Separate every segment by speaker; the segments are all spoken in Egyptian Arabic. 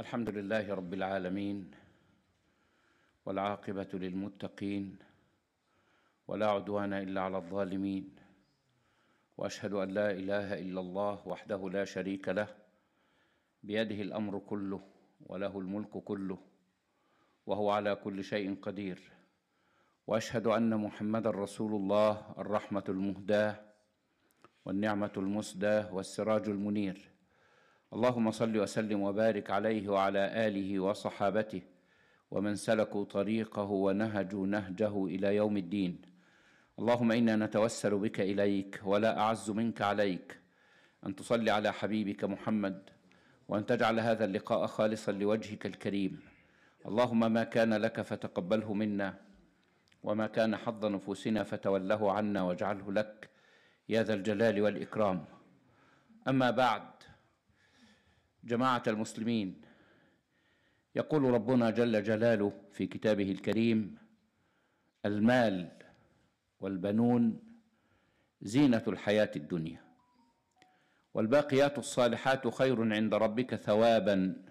Speaker 1: الحمد لله رب العالمين والعاقبه للمتقين ولا عدوان الا على الظالمين واشهد ان لا اله الا الله وحده لا شريك له بيده الامر كله وله الملك كله وهو على كل شيء قدير واشهد ان محمدا رسول الله الرحمه المهداه والنعمه المسداه والسراج المنير اللهم صل وسلم وبارك عليه وعلى اله وصحابته ومن سلكوا طريقه ونهجوا نهجه الى يوم الدين اللهم انا نتوسل بك اليك ولا اعز منك عليك ان تصلي على حبيبك محمد وان تجعل هذا اللقاء خالصا لوجهك الكريم اللهم ما كان لك فتقبله منا وما كان حظ نفوسنا فتوله عنا واجعله لك يا ذا الجلال والاكرام اما بعد جماعه المسلمين يقول ربنا جل جلاله في كتابه الكريم المال والبنون زينه الحياه الدنيا والباقيات الصالحات خير عند ربك ثوابا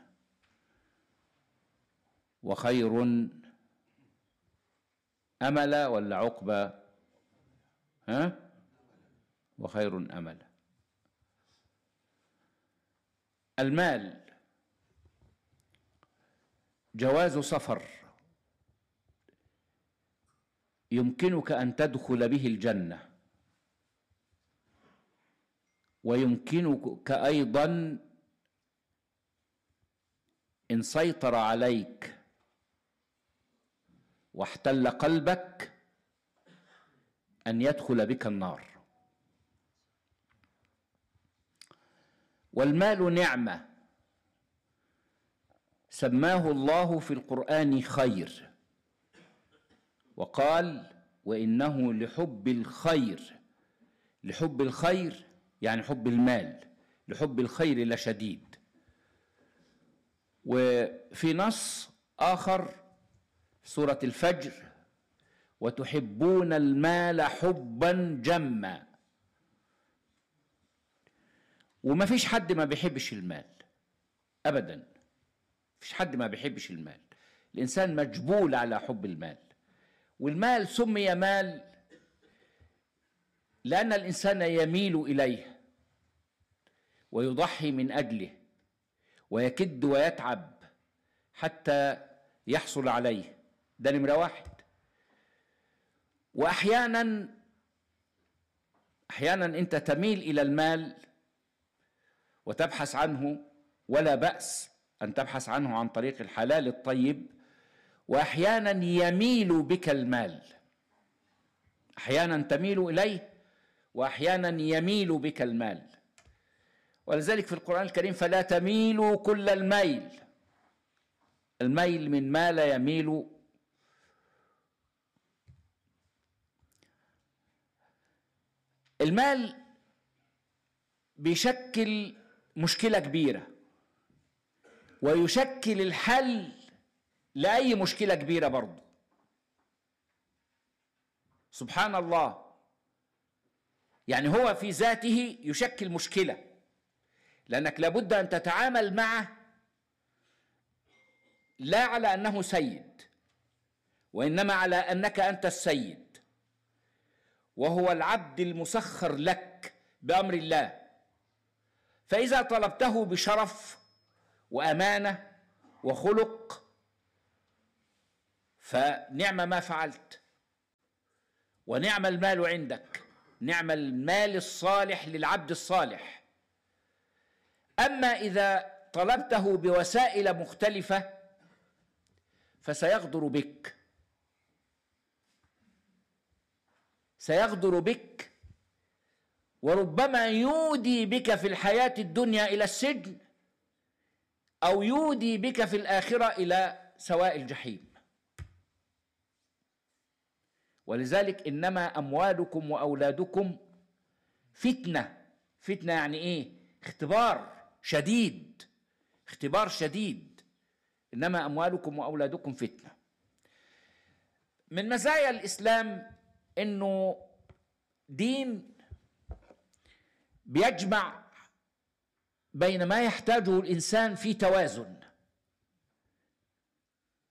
Speaker 1: وخير املا ولا عقبى ها وخير املا المال جواز سفر يمكنك ان تدخل به الجنه ويمكنك ايضا ان سيطر عليك واحتل قلبك ان يدخل بك النار والمال نعمه سماه الله في القران خير وقال وانه لحب الخير لحب الخير يعني حب المال لحب الخير لشديد وفي نص اخر في سوره الفجر وتحبون المال حبا جما وما فيش حد ما بيحبش المال ابدا فيش حد ما بيحبش المال الانسان مجبول على حب المال والمال سمي مال لان الانسان يميل اليه ويضحي من اجله ويكد ويتعب حتى يحصل عليه ده نمره واحد واحيانا احيانا انت تميل الى المال وتبحث عنه ولا باس ان تبحث عنه عن طريق الحلال الطيب واحيانا يميل بك المال احيانا تميل اليه واحيانا يميل بك المال ولذلك في القران الكريم فلا تميلوا كل الميل الميل من مال يميل المال بيشكل مشكله كبيره ويشكل الحل لاي مشكله كبيره برضه سبحان الله يعني هو في ذاته يشكل مشكله لانك لابد ان تتعامل معه لا على انه سيد وانما على انك انت السيد وهو العبد المسخر لك بامر الله فاذا طلبته بشرف وامانه وخلق فنعم ما فعلت ونعم المال عندك نعم المال الصالح للعبد الصالح اما اذا طلبته بوسائل مختلفه فسيغدر بك سيغدر بك وربما يودي بك في الحياه الدنيا الى السجن او يودي بك في الاخره الى سواء الجحيم ولذلك انما اموالكم واولادكم فتنه فتنه يعني ايه اختبار شديد اختبار شديد انما اموالكم واولادكم فتنه من مزايا الاسلام انه دين بيجمع بين ما يحتاجه الانسان في توازن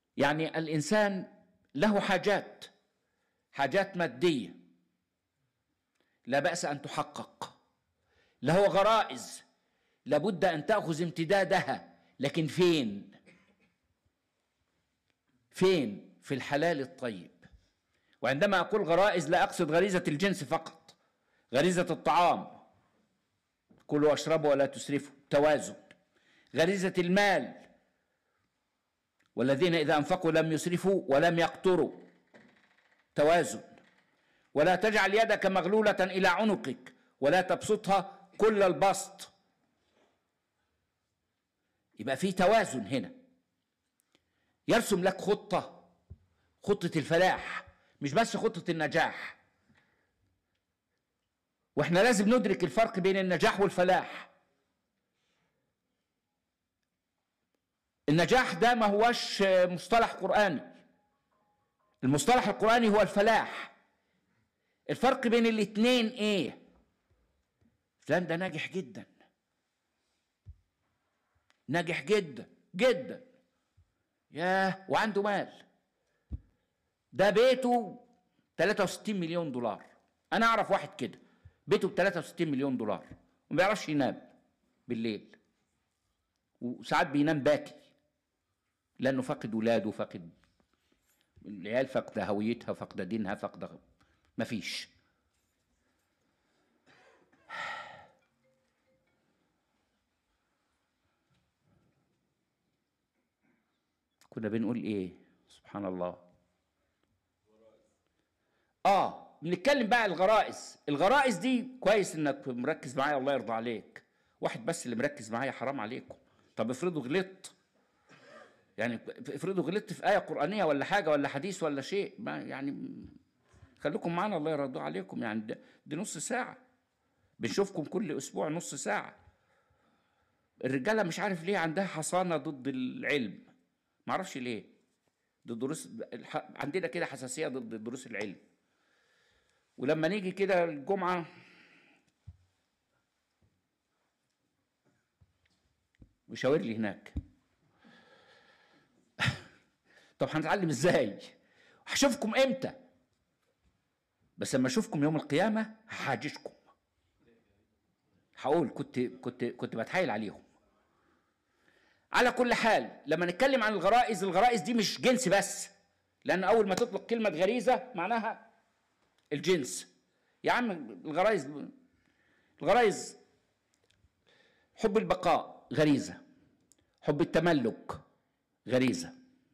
Speaker 1: يعني الانسان له حاجات حاجات ماديه لا باس ان تحقق له غرائز لابد ان تاخذ امتدادها لكن فين فين في الحلال الطيب وعندما اقول غرائز لا اقصد غريزه الجنس فقط غريزه الطعام كلوا واشربوا ولا تسرفوا توازن غريزه المال والذين اذا انفقوا لم يسرفوا ولم يقتروا توازن ولا تجعل يدك مغلوله الى عنقك ولا تبسطها كل البسط يبقى في توازن هنا يرسم لك خطه خطه الفلاح مش بس خطه النجاح واحنا لازم ندرك الفرق بين النجاح والفلاح النجاح ده ما هوش مصطلح قرآني المصطلح القرآني هو الفلاح الفرق بين الاتنين ايه فلان ده ناجح جدا ناجح جدا جدا ياه وعنده مال ده بيته 63 مليون دولار انا اعرف واحد كده بيته ب 63 مليون دولار وما بيعرفش ينام بالليل وساعات بينام باكي لانه فقد ولاده فقد العيال فقد هويتها فقد دينها فقد مفيش كنا بنقول ايه سبحان الله اه بنتكلم بقى الغرائز الغرائز دي كويس انك مركز معايا الله يرضى عليك واحد بس اللي مركز معايا حرام عليكم طب افرضوا غلطت يعني افرضوا غلطت في آية قرآنية ولا حاجة ولا حديث ولا شيء ما يعني خليكم معانا الله يرضى عليكم يعني دي, دي نص ساعة بنشوفكم كل أسبوع نص ساعة الرجالة مش عارف ليه عندها حصانة ضد العلم معرفش ليه ضد دروس عندنا كده حساسية ضد دروس العلم ولما نيجي كده الجمعة وشاور لي هناك طب هنتعلم ازاي هشوفكم امتى بس لما اشوفكم يوم القيامه هحاججكم هقول كنت كنت كنت بتحايل عليهم على كل حال لما نتكلم عن الغرائز الغرائز دي مش جنس بس لان اول ما تطلق كلمه غريزه معناها الجنس يا عم الغرائز الغرائز حب البقاء غريزه حب التملك غريزه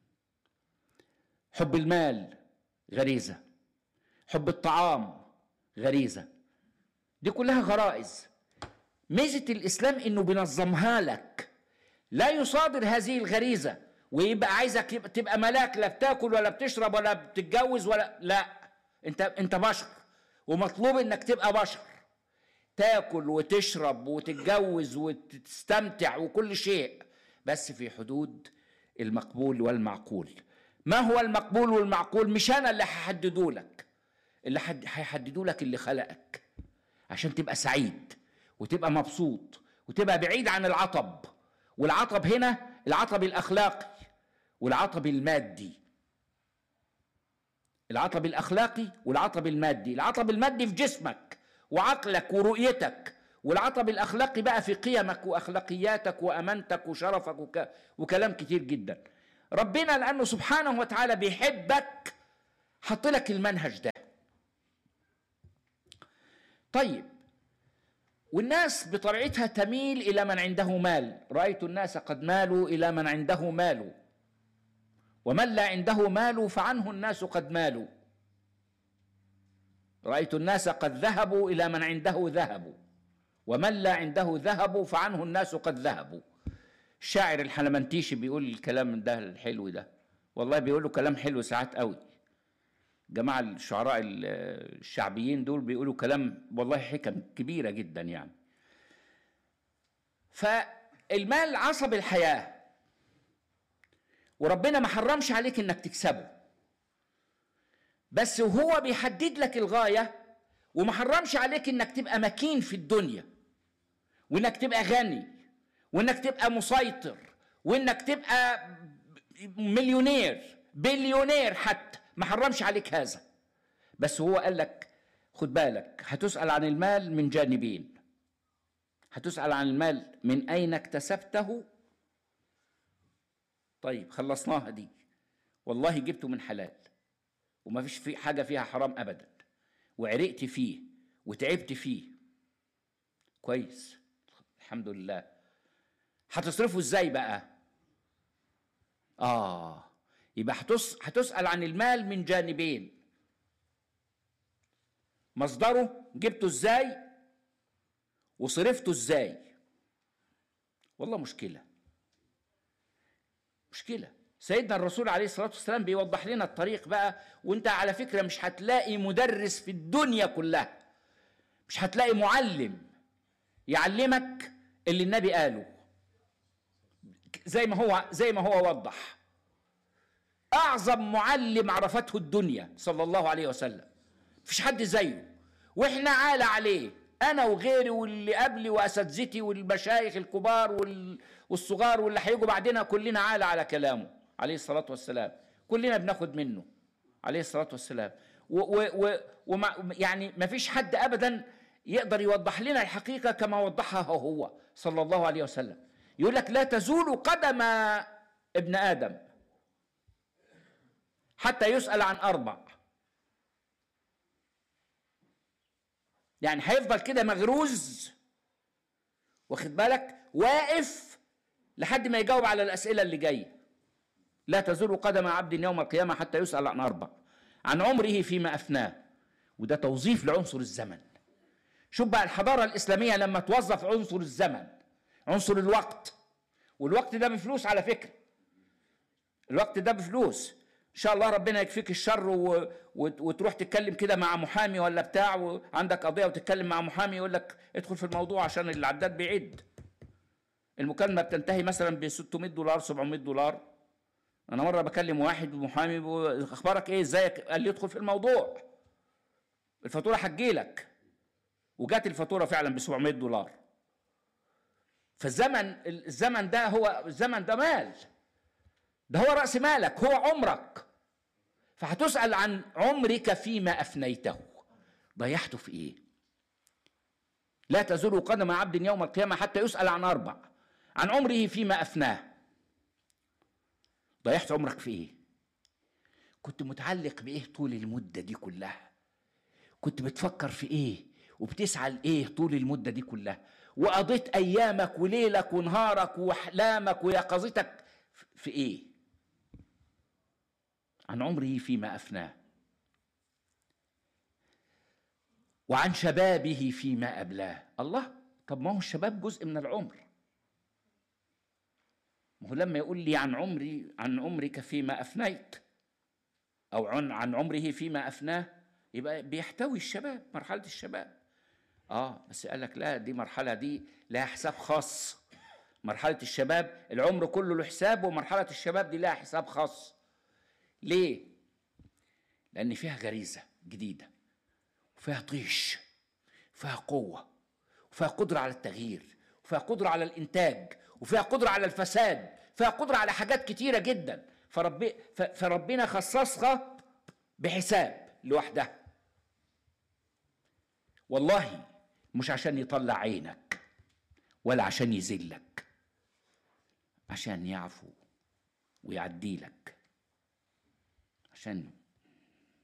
Speaker 1: حب المال غريزه حب الطعام غريزه دي كلها غرائز ميزه الاسلام انه بينظمها لك لا يصادر هذه الغريزه ويبقى عايزك تبقى ملاك لا بتاكل ولا بتشرب ولا بتتجوز ولا لا انت انت بشر ومطلوب انك تبقى بشر تاكل وتشرب وتتجوز وتستمتع وكل شيء بس في حدود المقبول والمعقول ما هو المقبول والمعقول مش انا اللي هحدده لك اللي هيحددوا لك اللي خلقك عشان تبقى سعيد وتبقى مبسوط وتبقى بعيد عن العطب والعطب هنا العطب الاخلاقي والعطب المادي العطب الاخلاقي والعطب المادي العطب المادي في جسمك وعقلك ورؤيتك والعطب الاخلاقي بقى في قيمك واخلاقياتك وامانتك وشرفك وك... وكلام كتير جدا ربنا لانه سبحانه وتعالى بيحبك حط لك المنهج ده طيب والناس بطبيعتها تميل الى من عنده مال رايت الناس قد مالوا الى من عنده مال ومن لا عنده مال فعنه الناس قد مالوا رايت الناس قد ذهبوا الى من عنده ذهب ومن لا عنده ذهب فعنه الناس قد ذهبوا الشاعر الحلمنتيشي بيقول الكلام ده الحلو ده والله بيقولوا كلام حلو ساعات قوي جماعة الشعراء الشعبيين دول بيقولوا كلام والله حكم كبيرة جدا يعني فالمال عصب الحياة وربنا ما حرمش عليك انك تكسبه بس وهو بيحدد لك الغاية وما حرمش عليك انك تبقى مكين في الدنيا وانك تبقى غني وانك تبقى مسيطر وانك تبقى مليونير بليونير حتى ما حرمش عليك هذا بس هو قال لك خد بالك هتسأل عن المال من جانبين هتسأل عن المال من أين اكتسبته طيب خلصناها دي والله جبته من حلال وما فيش في حاجة فيها حرام أبدا وعرقت فيه وتعبت فيه كويس الحمد لله هتصرفه ازاي بقى اه يبقى هتس... هتسأل عن المال من جانبين مصدره جبته ازاي وصرفته ازاي والله مشكله مشكله سيدنا الرسول عليه الصلاه والسلام بيوضح لنا الطريق بقى وانت على فكره مش هتلاقي مدرس في الدنيا كلها مش هتلاقي معلم يعلمك اللي النبي قاله زي ما هو زي ما هو وضح اعظم معلم عرفته الدنيا صلى الله عليه وسلم مفيش حد زيه واحنا عالة عليه انا وغيري واللي قبلي واساتذتي والمشايخ الكبار والصغار واللي هيجوا بعدنا كلنا عالة على كلامه عليه الصلاة والسلام كلنا بناخد منه عليه الصلاة والسلام و و و يعني ما فيش حد ابدا يقدر يوضح لنا الحقيقة كما وضحها هو صلى الله عليه وسلم يقول لك لا تزول قدم ابن آدم حتى يسأل عن أربع يعني هيفضل كده مغروز واخد بالك واقف لحد ما يجاوب على الأسئلة اللي جاية لا تزول قدم عبد يوم القيامة حتى يسأل عن أربع عن عمره فيما أفناه وده توظيف لعنصر الزمن شوف بقى الحضارة الإسلامية لما توظف عنصر الزمن عنصر الوقت والوقت ده بفلوس على فكرة الوقت ده بفلوس ان شاء الله ربنا يكفيك الشر و... وتروح تتكلم كده مع محامي ولا بتاع وعندك قضيه وتتكلم مع محامي يقول لك ادخل في الموضوع عشان العداد بيعد المكالمه بتنتهي مثلا ب 600 دولار 700 دولار انا مره بكلم واحد محامي اخبارك ايه ازيك قال لي ادخل في الموضوع الفاتوره هتجيلك وجات الفاتوره فعلا ب 700 دولار فالزمن الزمن ده هو الزمن ده مال ده هو راس مالك هو عمرك فهتسأل عن عمرك فيما أفنيته ضيعته في إيه لا تزول قدم عبد يوم القيامة حتى يسأل عن أربع عن عمره فيما أفناه ضيعت عمرك في إيه كنت متعلق بإيه طول المدة دي كلها كنت بتفكر في إيه وبتسعى لإيه طول المدة دي كلها وقضيت أيامك وليلك ونهارك وأحلامك ويقظتك في إيه عن عمره فيما افناه وعن شبابه فيما ابلاه الله طب ما هو الشباب جزء من العمر ما هو لما يقول لي عن عمري عن عمرك فيما افنيت او عن عن عمره فيما افناه يبقى بيحتوي الشباب مرحله الشباب اه بس قال لك لا دي مرحله دي لها حساب خاص مرحله الشباب العمر كله له حساب ومرحله الشباب دي لها حساب خاص ليه؟ لأن فيها غريزة جديدة وفيها طيش وفيها قوة وفيها قدرة على التغيير وفيها قدرة على الإنتاج وفيها قدرة على الفساد فيها قدرة على حاجات كتيرة جدا فرب فربنا خصصها بحساب لوحدها والله مش عشان يطلع عينك ولا عشان يذلك عشان يعفو ويعدي لك عشان